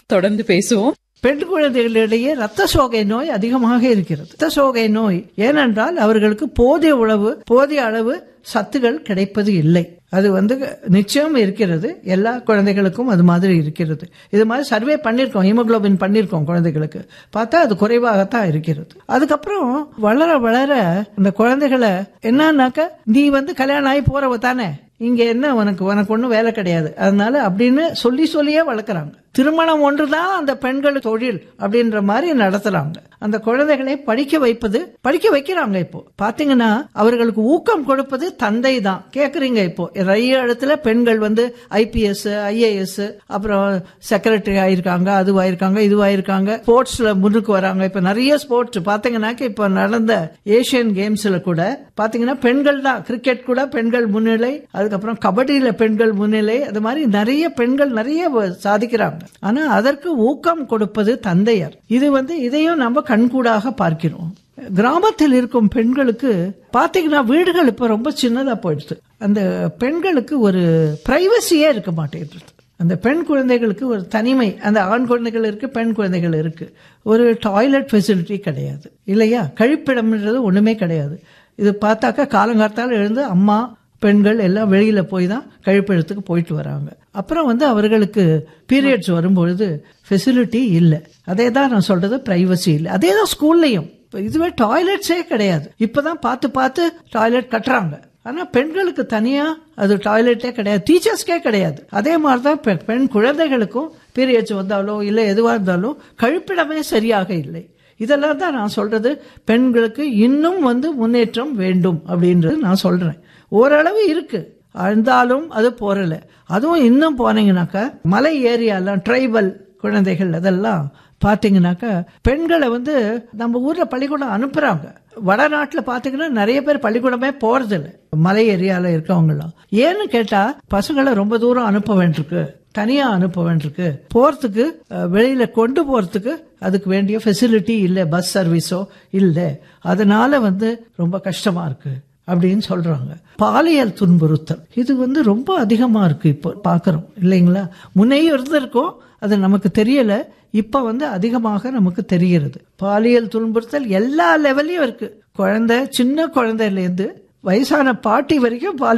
தொடர்ந்து பேசுவோம் பெண் குழந்தைகளிடையே ரத்த சோகை நோய் அதிகமாக இருக்கிறது ரத்த சோகை நோய் ஏனென்றால் அவர்களுக்கு போதிய உணவு போதிய அளவு சத்துகள் கிடைப்பது இல்லை அது வந்து நிச்சயம் இருக்கிறது எல்லா குழந்தைகளுக்கும் அது மாதிரி இருக்கிறது இது மாதிரி சர்வே பண்ணியிருக்கோம் ஹீமோகுளோபின் பண்ணியிருக்கோம் குழந்தைகளுக்கு பார்த்தா அது குறைவாகத்தான் இருக்கிறது அதுக்கப்புறம் வளர வளர இந்த குழந்தைகளை என்னன்னாக்க நீ வந்து கல்யாணம் ஆகி போறவ தானே இங்க என்ன உனக்கு உனக்கு ஒன்றும் வேலை கிடையாது அதனால அப்படின்னு சொல்லி சொல்லியே வளர்க்குறாங்க திருமணம் ஒன்றுதான் அந்த பெண்கள் தொழில் அப்படின்ற மாதிரி நடத்துறாங்க அந்த குழந்தைகளை படிக்க வைப்பது படிக்க வைக்கிறாங்க இப்போ பாத்தீங்கன்னா அவர்களுக்கு ஊக்கம் கொடுப்பது தந்தை தான் கேக்குறீங்க இப்போ நிறைய இடத்துல பெண்கள் வந்து ஐபிஎஸ் ஐஏஎஸ் அப்புறம் செக்ரட்டரி ஆயிருக்காங்க அதுவாயிருக்காங்க இதுவாயிருக்காங்க ஸ்போர்ட்ஸ்ல முன்னுக்கு வராங்க இப்ப நிறைய ஸ்போர்ட்ஸ் பாத்தீங்கன்னாக்க இப்ப நடந்த ஏசியன் கேம்ஸ்ல கூட பாத்தீங்கன்னா பெண்கள் தான் கிரிக்கெட் கூட பெண்கள் முன்னிலை அதுக்கப்புறம் கபடியில பெண்கள் முன்னிலை அது மாதிரி நிறைய பெண்கள் நிறைய வ- சாதிக்கிறாங்க ஆனா அதற்கு ஊக்கம் கொடுப்பது தந்தையர் இது வந்து இதையும் நம்ம கண்கூடாக பார்க்கிறோம் கிராமத்தில் இருக்கும் பெண்களுக்கு பாத்தீங்கன்னா வீடுகள் இப்ப ரொம்ப சின்னதா போயிடுது அந்த பெண்களுக்கு ஒரு பிரைவசியே இருக்க மாட்டேங்குது அந்த பெண் குழந்தைகளுக்கு ஒரு தனிமை அந்த ஆண் குழந்தைகள் இருக்கு பெண் குழந்தைகள் இருக்கு ஒரு டாய்லெட் ஃபெசிலிட்டி கிடையாது இல்லையா கழிப்பிடம்ன்றது ஒண்ணுமே கிடையாது இது பார்த்தாக்கா காலங்காத்தால எழுந்து அம்மா பெண்கள் எல்லாம் வெளியில போய் தான் கழிப்பிடத்துக்கு போயிட்டு வராங்க அப்புறம் வந்து அவர்களுக்கு பீரியட்ஸ் வரும்பொழுது ஃபெசிலிட்டி இல்லை அதே தான் நான் சொல்றது பிரைவசி இல்லை அதே தான் ஸ்கூல்லையும் இப்ப இதுவே டாய்லெட்ஸே கிடையாது இப்பதான் பார்த்து பார்த்து டாய்லெட் கட்டுறாங்க ஆனா பெண்களுக்கு தனியா அது டாய்லெட்டே கிடையாது டீச்சர்ஸ்க்கே கிடையாது அதே மாதிரிதான் பெ- பெண் குழந்தைகளுக்கும் பீரியட்ஸ் வந்தாலோ இல்லை எதுவா இருந்தாலும் கழிப்பிடமே சரியாக இல்லை இதெல்லாம் தான் நான் சொல்றது பெண்களுக்கு இன்னும் வந்து முன்னேற்றம் வேண்டும் அப்படின்றது நான் சொல்றேன் ஓரளவு இருக்கு இருந்தாலும் அது போறல அதுவும் இன்னும் போனீங்கன்னாக்கா மலை ஏரியாலாம் ட்ரைபல் குழந்தைகள் அதெல்லாம் பாத்தீங்கன்னாக்கா பெண்களை வந்து நம்ம ஊர்ல பள்ளிக்கூடம் அனுப்புறாங்க வடநாட்டுல பாத்தீங்கன்னா நிறைய பேர் பள்ளிக்கூடமே போறதில்ல மலை ஏரியால இருக்கவங்கலாம் ஏன்னு கேட்டா பசங்களை ரொம்ப தூரம் அனுப்ப வேண்டியிருக்கு தனியா அனுப்ப வேண்டியிருக்கு போறதுக்கு அஹ், வெளியில கொண்டு போறதுக்கு அதுக்கு வேண்டிய ஃபெசிலிட்டி இல்லை பஸ் சர்வீஸோ இல்லை அதனால வந்து ரொம்ப கஷ்டமா இருக்கு அப்படின்னு சொல்றாங்க பாலியல் துன்புறுத்தல் இது வந்து ரொம்ப அதிகமா இருக்கு இப்போ பாக்குறோம் இல்லைங்களா முன்னையும் இருந்திருக்கும் அது நமக்கு தெரியல இப்ப வந்து அதிகமாக நமக்கு தெரிகிறது பாலியல் துன்புறுத்தல் எல்லா லெவல்லையும் இருக்கு குழந்தை சின்ன குழந்தையில இருந்து வயசான பாட்டி வரைக்கும் பாலியல்